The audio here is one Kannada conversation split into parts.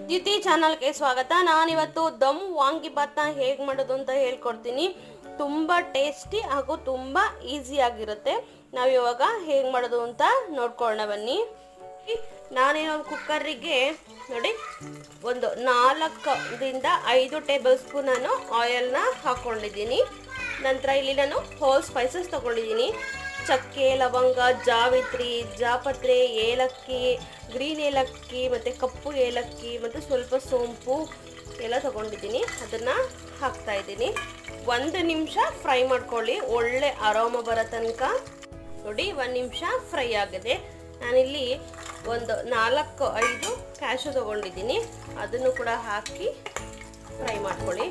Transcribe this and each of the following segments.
ದ್ಯುತಿ ಚಾನಲ್ಗೆ ಸ್ವಾಗತ ನಾನಿವತ್ತು ದಮ್ ವಾಂಗಿಬಾತ್ನ ಹೇಗೆ ಮಾಡೋದು ಅಂತ ಹೇಳ್ಕೊಡ್ತೀನಿ ತುಂಬ ಟೇಸ್ಟಿ ಹಾಗೂ ತುಂಬ ಈಸಿಯಾಗಿರುತ್ತೆ ನಾವು ಇವಾಗ ಹೇಗೆ ಮಾಡೋದು ಅಂತ ನೋಡ್ಕೊಳ್ಳೋಣ ಬನ್ನಿ ನಾನೇನೊಂದು ಕುಕ್ಕರಿಗೆ ನೋಡಿ ಒಂದು ನಾಲ್ಕರಿಂದ ಐದು ಟೇಬಲ್ ಸ್ಪೂನ್ ನಾನು ಆಯಿಲ್ನ ಹಾಕ್ಕೊಂಡಿದ್ದೀನಿ ನಂತರ ಇಲ್ಲಿ ನಾನು ಹೋಲ್ ಸ್ಪೈಸಸ್ ತೊಗೊಂಡಿದ್ದೀನಿ ಚಕ್ಕೆ ಲವಂಗ ಜಾವಿತ್ರಿ ಜಾಪತ್ರೆ ಏಲಕ್ಕಿ ಗ್ರೀನ್ ಏಲಕ್ಕಿ ಮತ್ತು ಕಪ್ಪು ಏಲಕ್ಕಿ ಮತ್ತು ಸ್ವಲ್ಪ ಸೋಂಪು ಎಲ್ಲ ತಗೊಂಡಿದ್ದೀನಿ ಅದನ್ನು ಹಾಕ್ತಾ ಇದ್ದೀನಿ ಒಂದು ನಿಮಿಷ ಫ್ರೈ ಮಾಡ್ಕೊಳ್ಳಿ ಒಳ್ಳೆ ಅರೋಮ ಬರೋ ತನಕ ನೋಡಿ ಒಂದು ನಿಮಿಷ ಫ್ರೈ ಆಗಿದೆ ನಾನಿಲ್ಲಿ ಒಂದು ನಾಲ್ಕು ಐದು ಕ್ಯಾಶು ತೊಗೊಂಡಿದ್ದೀನಿ ಅದನ್ನು ಕೂಡ ಹಾಕಿ ಫ್ರೈ ಮಾಡ್ಕೊಳ್ಳಿ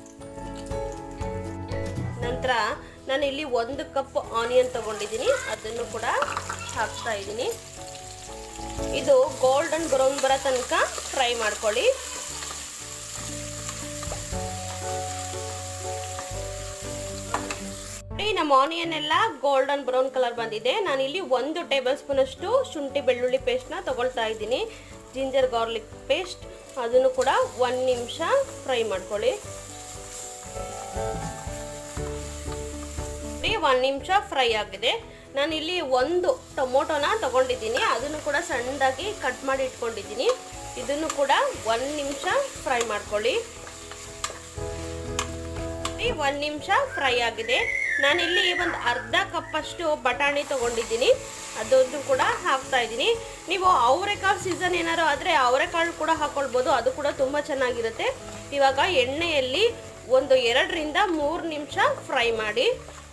ನಂತರ ನಾನು ಇಲ್ಲಿ ಒಂದು ಕಪ್ ಆನಿಯನ್ ತಗೊಂಡಿದ್ದೀನಿ ಅದನ್ನು ಕೂಡ ಹಾಕ್ತಾ ಇದ್ದೀನಿ ಇದು ಗೋಲ್ಡನ್ ಬ್ರೌನ್ ಬರೋ ತನಕ ಫ್ರೈ ಮಾಡ್ಕೊಳ್ಳಿ ನೋಡಿ ನಮ್ಮ ಆನಿಯನ್ ಎಲ್ಲ ಗೋಲ್ಡನ್ ಬ್ರೌನ್ ಕಲರ್ ಬಂದಿದೆ ನಾನು ಇಲ್ಲಿ ಒಂದು ಟೇಬಲ್ ಸ್ಪೂನ್ ಅಷ್ಟು ಶುಂಠಿ ಬೆಳ್ಳುಳ್ಳಿ ಪೇಸ್ಟ್ನ ತಗೊಳ್ತಾ ಇದ್ದೀನಿ ಜಿಂಜರ್ ಗಾರ್ಲಿಕ್ ಪೇಸ್ಟ್ ಅದನ್ನು ಕೂಡ ಒಂದು ನಿಮಿಷ ಫ್ರೈ ಮಾಡ್ಕೊಳ್ಳಿ ಒಂದು ನಿಮಿಷ ಫ್ರೈ ಆಗಿದೆ ನಾನು ಇಲ್ಲಿ ಒಂದು ಟೊಮೊಟೊನ ತಗೊಂಡಿದ್ದೀನಿ ಅದನ್ನು ಕೂಡ ಸಣ್ಣದಾಗಿ ಕಟ್ ಮಾಡಿ ಇಟ್ಕೊಂಡಿದ್ದೀನಿ ಇದನ್ನು ಕೂಡ ಒಂದು ನಿಮಿಷ ಫ್ರೈ ಮಾಡ್ಕೊಳ್ಳಿ ಒಂದು ನಿಮಿಷ ಫ್ರೈ ಆಗಿದೆ ನಾನಿಲ್ಲಿ ಒಂದು ಅರ್ಧ ಕಪ್ಪಷ್ಟು ಬಟಾಣಿ ತೊಗೊಂಡಿದ್ದೀನಿ ಅದನ್ನು ಕೂಡ ಹಾಕ್ತಾ ಇದ್ದೀನಿ ನೀವು ಅವರೆಕಾಳು ಸೀಸನ್ ಏನಾರು ಆದರೆ ಅವರೆಕಾಳು ಕೂಡ ಹಾಕ್ಕೊಳ್ಬೋದು ಅದು ಕೂಡ ತುಂಬ ಚೆನ್ನಾಗಿರುತ್ತೆ ಇವಾಗ ಎಣ್ಣೆಯಲ್ಲಿ ಒಂದು ಎರಡರಿಂದ ಮೂರು ನಿಮಿಷ ಫ್ರೈ ಮಾಡಿ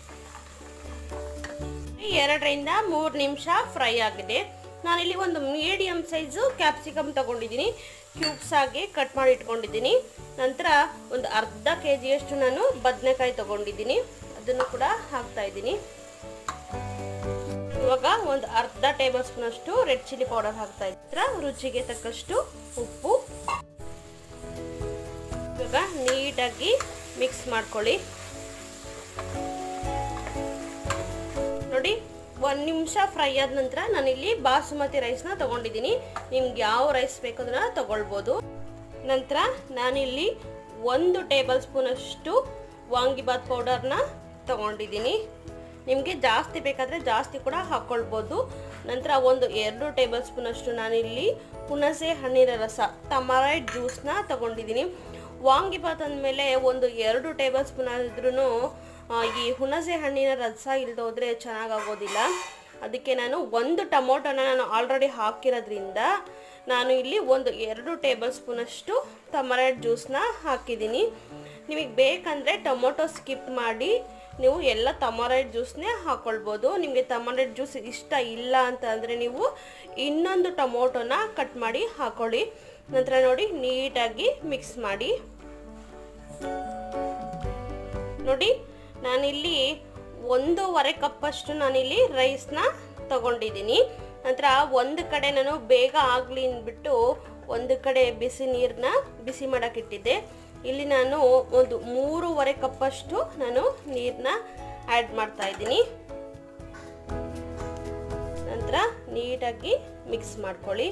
ಎರಡರಿಂದ ಮೂರು ನಿಮಿಷ ಫ್ರೈ ಆಗಿದೆ ನಾನಿಲ್ಲಿ ಒಂದು ಮೀಡಿಯಮ್ ಸೈಜು ಕ್ಯಾಪ್ಸಿಕಮ್ ತಗೊಂಡಿದ್ದೀನಿ ಕ್ಯೂಬ್ಸ್ ಆಗಿ ಕಟ್ ಮಾಡಿ ಇಟ್ಕೊಂಡಿದ್ದೀನಿ ನಂತರ ಒಂದು ಅರ್ಧ ಕೆ ಜಿಯಷ್ಟು ನಾನು ಬದನೆಕಾಯಿ ತಗೊಂಡಿದ್ದೀನಿ ಅದನ್ನು ಕೂಡ ಹಾಕ್ತಾ ಇದ್ದೀನಿ ಇವಾಗ ಒಂದು ಅರ್ಧ ಟೇಬಲ್ ಸ್ಪೂನ್ ಅಷ್ಟು ರೆಡ್ ಚಿಲ್ಲಿ ಪೌಡರ್ ಹಾಕ್ತಾ ಇದ್ರ ರುಚಿಗೆ ತಕ್ಕಷ್ಟು ಉಪ್ಪು ಇವಾಗ ನೀಟಾಗಿ ಮಿಕ್ಸ್ ಮಾಡ್ಕೊಳ್ಳಿ ನೋಡಿ ಒಂದು ನಿಮಿಷ ಫ್ರೈ ಆದ ನಂತರ ನಾನಿಲ್ಲಿ ಬಾಸುಮತಿ ರೈಸ್ನ ತಗೊಂಡಿದ್ದೀನಿ ನಿಮ್ಗೆ ಯಾವ ರೈಸ್ ಬೇಕು ಅದನ್ನ ತಗೊಳ್ಬೋದು ನಂತರ ನಾನಿಲ್ಲಿ ಒಂದು ಟೇಬಲ್ ಸ್ಪೂನ್ ಅಷ್ಟು ವಾಂಗಿಬಾತ್ ಪೌಡರ್ನ ತಗೊಂಡಿದ್ದೀನಿ ನಿಮಗೆ ಜಾಸ್ತಿ ಬೇಕಾದರೆ ಜಾಸ್ತಿ ಕೂಡ ಹಾಕ್ಕೊಳ್ಬೋದು ನಂತರ ಒಂದು ಎರಡು ಟೇಬಲ್ ಸ್ಪೂನ್ ಅಷ್ಟು ನಾನಿಲ್ಲಿ ಹುಣಸೆ ಹಣ್ಣಿನ ರಸ ಟಮರೈಟ್ ಜ್ಯೂಸ್ನ ತಗೊಂಡಿದ್ದೀನಿ ವಾಂಗಿಬಾತ್ ಅಂದಮೇಲೆ ಒಂದು ಎರಡು ಟೇಬಲ್ ಸ್ಪೂನ್ ಆದ್ರೂ ಈ ಹುಣಸೆ ಹಣ್ಣಿನ ರಸ ಇಲ್ದೋದ್ರೆ ಚೆನ್ನಾಗಾಗೋದಿಲ್ಲ ಅದಕ್ಕೆ ನಾನು ಒಂದು ಟೊಮೊಟೊನ ನಾನು ಆಲ್ರೆಡಿ ಹಾಕಿರೋದ್ರಿಂದ ನಾನು ಇಲ್ಲಿ ಒಂದು ಎರಡು ಟೇಬಲ್ ಸ್ಪೂನಷ್ಟು ಟಮರೈಟ್ ಜ್ಯೂಸ್ನ ಹಾಕಿದ್ದೀನಿ ನಿಮಗೆ ಬೇಕಂದರೆ ಟೊಮೊಟೊ ಸ್ಕಿಪ್ ಮಾಡಿ ನೀವು ಎಲ್ಲ ಟಮರೈಟ್ ಜ್ಯೂಸ್ನೇ ಹಾಕ್ಕೊಳ್ಬೋದು ನಿಮಗೆ ಟಮರೈಟ್ ಜ್ಯೂಸ್ ಇಷ್ಟ ಇಲ್ಲ ಅಂತ ಅಂದರೆ ನೀವು ಇನ್ನೊಂದು ಟೊಮೊಟೊನ ಕಟ್ ಮಾಡಿ ಹಾಕೊಳ್ಳಿ ನಂತರ ನೋಡಿ ನೀಟಾಗಿ ಮಿಕ್ಸ್ ಮಾಡಿ ನೋಡಿ ನಾನಿಲ್ಲಿ ಒಂದೂವರೆ ಕಪ್ಪಷ್ಟು ನಾನಿಲ್ಲಿ ರೈಸ್ನ ತಗೊಂಡಿದ್ದೀನಿ ನಂತರ ಒಂದು ಕಡೆ ನಾನು ಬೇಗ ಆಗಲಿ ಅಂದ್ಬಿಟ್ಟು ಒಂದು ಕಡೆ ಬಿಸಿ ನೀರನ್ನ ಬಿಸಿ ಮಾಡೋಕ್ಕಿಟ್ಟಿದ್ದೆ ಇಲ್ಲಿ ನಾನು ಒಂದು ಮೂರುವರೆ ಕಪ್ಪಷ್ಟು ನಾನು ನೀರನ್ನ ಆ್ಯಡ್ ಮಾಡ್ತಾ ಇದ್ದೀನಿ ನಂತರ ನೀಟಾಗಿ ಮಿಕ್ಸ್ ಮಾಡ್ಕೊಳ್ಳಿ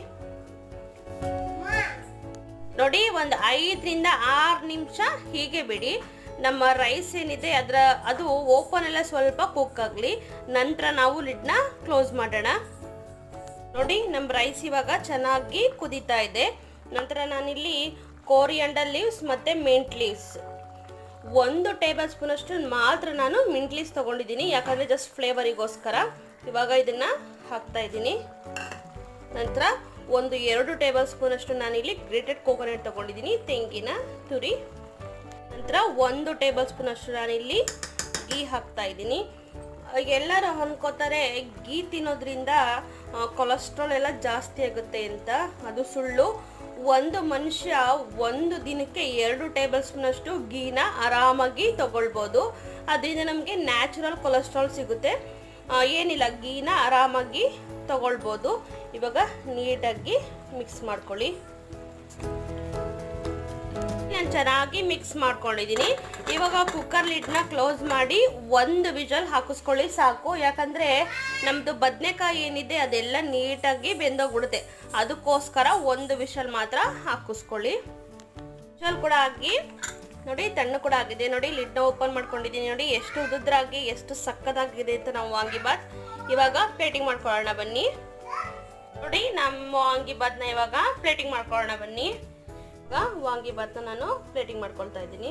ನೋಡಿ ಒಂದು ಐದರಿಂದ ಆರು ನಿಮಿಷ ಹೀಗೆ ಬಿಡಿ ನಮ್ಮ ರೈಸ್ ಏನಿದೆ ಅದರ ಅದು ಓಪನ್ ಎಲ್ಲ ಸ್ವಲ್ಪ ಕುಕ್ ಆಗಲಿ ನಂತರ ನಾವು ಲಿಡ್ನ ಕ್ಲೋಸ್ ಮಾಡೋಣ ನೋಡಿ ನಮ್ಮ ರೈಸ್ ಇವಾಗ ಚೆನ್ನಾಗಿ ಕುದೀತಾ ಇದೆ ನಂತರ ನಾನಿಲ್ಲಿ ಕೋರಿಯಂಡರ್ ಲೀವ್ಸ್ ಮತ್ತು ಮಿಂಟ್ ಲೀವ್ಸ್ ಒಂದು ಟೇಬಲ್ ಸ್ಪೂನ್ ಅಷ್ಟು ಮಾತ್ರ ನಾನು ಮಿಂಟ್ ಲೀವ್ಸ್ ತೊಗೊಂಡಿದ್ದೀನಿ ಯಾಕಂದರೆ ಜಸ್ಟ್ ಫ್ಲೇವರಿಗೋಸ್ಕರ ಇವಾಗ ಇದನ್ನು ಹಾಕ್ತಾ ಇದ್ದೀನಿ ನಂತರ ಒಂದು ಎರಡು ಟೇಬಲ್ ಸ್ಪೂನ್ ಅಷ್ಟು ನಾನಿಲ್ಲಿ ಗ್ರೇಟೆಡ್ ಕೋಕೋನಟ್ ತೊಗೊಂಡಿದ್ದೀನಿ ತೆಂಗಿನ ತುರಿ ನಂತರ ಒಂದು ಟೇಬಲ್ ಸ್ಪೂನ್ ಅಷ್ಟು ನಾನಿಲ್ಲಿ ಗೀ ಹಾಕ್ತಾ ಇದ್ದೀನಿ ಎಲ್ಲರೂ ಅನ್ಕೋತಾರೆ ಗೀ ತಿನ್ನೋದ್ರಿಂದ ಕೊಲೆಸ್ಟ್ರಾಲ್ ಎಲ್ಲ ಜಾಸ್ತಿ ಆಗುತ್ತೆ ಅಂತ ಅದು ಸುಳ್ಳು ಒಂದು ಮನುಷ್ಯ ಒಂದು ದಿನಕ್ಕೆ ಎರಡು ಟೇಬಲ್ ಸ್ಪೂನ್ ಅಷ್ಟು ಗೀನ ಆರಾಮಾಗಿ ತಗೊಳ್ಬೋದು ಅದರಿಂದ ನಮಗೆ ನ್ಯಾಚುರಲ್ ಕೊಲೆಸ್ಟ್ರಾಲ್ ಸಿಗುತ್ತೆ ಏನಿಲ್ಲ ಗೀನ ಆರಾಮಾಗಿ ತಗೊಳ್ಬೋದು ಇವಾಗ ನೀಟಾಗಿ ಮಿಕ್ಸ್ ಮಾಡ್ಕೊಳ್ಳಿ ನಾನು ಚೆನ್ನಾಗಿ ಮಿಕ್ಸ್ ಮಾಡ್ಕೊಂಡಿದ್ದೀನಿ ಇವಾಗ ಕುಕ್ಕರ್ ಲಿಡ್ನ ಕ್ಲೋಸ್ ಮಾಡಿ ಒಂದು ವಿಜಲ್ ಹಾಕಿಸ್ಕೊಳ್ಳಿ ಸಾಕು ಯಾಕಂದರೆ ನಮ್ಮದು ಬದನೆಕಾಯಿ ಏನಿದೆ ಅದೆಲ್ಲ ನೀಟಾಗಿ ಬೆಂದೋಗ್ಬಿಡುತ್ತೆ ಅದಕ್ಕೋಸ್ಕರ ಒಂದು ವಿಷಲ್ ಮಾತ್ರ ಹಾಕಿಸ್ಕೊಳ್ಳಿ ವಿಷಲ್ ಕೂಡ ಹಾಕಿ ನೋಡಿ ತಣ್ಣು ಕೂಡ ಆಗಿದೆ ನೋಡಿ ಲಿಡ್ನ ಓಪನ್ ಮಾಡ್ಕೊಂಡಿದ್ದೀನಿ ನೋಡಿ ಎಷ್ಟು ಉದುದ್ರಾಗಿ ಎಷ್ಟು ಸಕ್ಕದಾಗಿದೆ ಅಂತ ನಾವು ವಾಂಗಿಬಾತ್ ಇವಾಗ ಪ್ಲೇಟಿಂಗ್ ಮಾಡ್ಕೊಳ್ಳೋಣ ಬನ್ನಿ ನೋಡಿ ನಮ್ಮ ವಾಂಗಿಬಾತ್ನ ಇವಾಗ ಪ್ಲೇಟಿಂಗ್ ಮಾಡ್ಕೊಳ್ಳೋಣ ಬನ್ನಿ ಇವಾಗ ವಾಂಗಿಬಾತ್ನ ನಾನು ಪ್ಲೇಟಿಂಗ್ ಮಾಡ್ಕೊಳ್ತಾ ಇದ್ದೀನಿ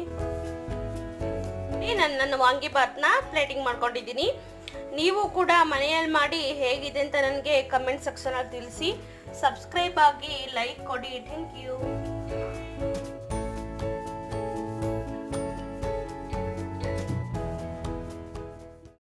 ನಾನು ನನ್ನ ವಾಂಗಿಬಾತ್ನ ಪ್ಲೇಟಿಂಗ್ ಮಾಡ್ಕೊಂಡಿದ್ದೀನಿ ನೀವು ಕೂಡ ಮನೆಯಲ್ಲಿ ಮಾಡಿ ಹೇಗಿದೆ ಅಂತ ನನಗೆ ಕಮೆಂಟ್ ಸೆಕ್ಷನಲ್ಲಿ ತಿಳಿಸಿ ಸಬ್ಸ್ಕ್ರೈಬ್ ಆಗಿ ಲೈಕ್ ಕೊಡಿ ಥ್ಯಾಂಕ್ ಯು